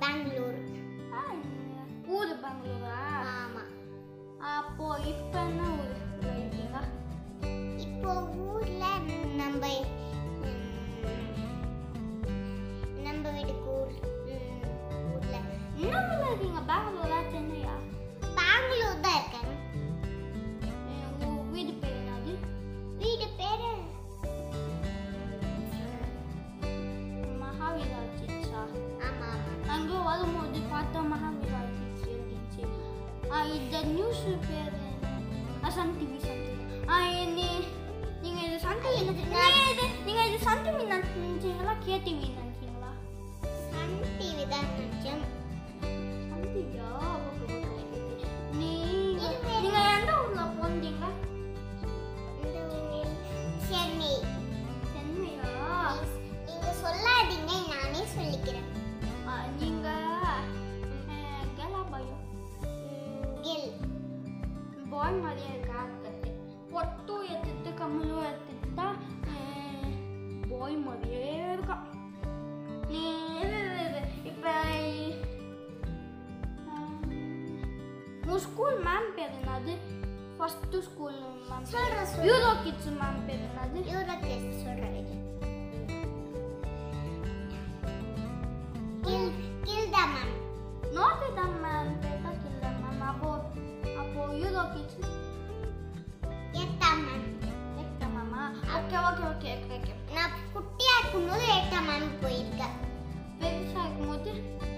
பெங்களூர் ஆ, ஊர் பெங்களூரா ஆமா அப்போ இப்போ என்ன ஊர் இருக்கீங்க இப்போ ஊர்ல நம்ம ம், நம்ம வீட்டுக்கு ஊர் ம், ஊர்ல என்ன ஊர்ல இருக்கீங்க பெங்களூரா சென்னையா பெங்களூர் தான் இருக்கேன் அஹ் உங்க வீடு பேர் என்னது வீடு பேரு மகாவீரா சிச்சா ஆமா ஆமா அங்கே வரும்போது பார்த்தா மகாவீரா சிச்சு இருந்துச்சு ஆ, இந்த நியூஸ் பேர் என்ன? ஆ, சன் டிவி சன் டிவி ஆ நீ நீங்கள் இது சன் டிவி நீங்கள் இது நீங்கள் இது சன் டிவி நினச்சிங்களா கே டிவி நினச்சிங்களா சன் டிவி தான் நினைச்சேன் சன் டிவியா ஓகே ஓகே ஓகே நீ இது பேரு- நீங்கள் எந்த ஊரில் போனீங்க இந்த ஊரில் சென்னை சென்னையா நீங்க சொல்லாதீங்க நானே சொல்லிக்கிறேன் ஆ, நீங்க அஹ், கேலா பயம் ம், கில் பாய் மாதிரியே இருக்கா கட்டு பொட்டு எடுத்துட்டு கம்மலும் எடுத்துட்டா பாய் மாதிரியே இருக்கா நீ இது, இது, இது, இப்ப அஹ், உன் ஸ்கூல் மேம் பேர் என்னது ஃபர்ஸ்ட் ஸ்கூல் மேம் சொல்றேன், சொல்றேன். யூரோ கிட்ஸ் மேம் பேர் என்னது யூரோப்ளேஸ் சொல்றேன் இது. கில் கில் த மேம் நோட்டு தான் மேம் பேர் தான் இல்லை மேம் அப்போ அப்போ யூரோ கிட்ஸ் எட்டா மேம் எக்ஸ்ட்ரா மேமா okay okay okay okay okay நான் குட்டியா இருக்கும்போது எட்டா மேம் போயிருக்கேன் பெருசாக இருக்கும்போது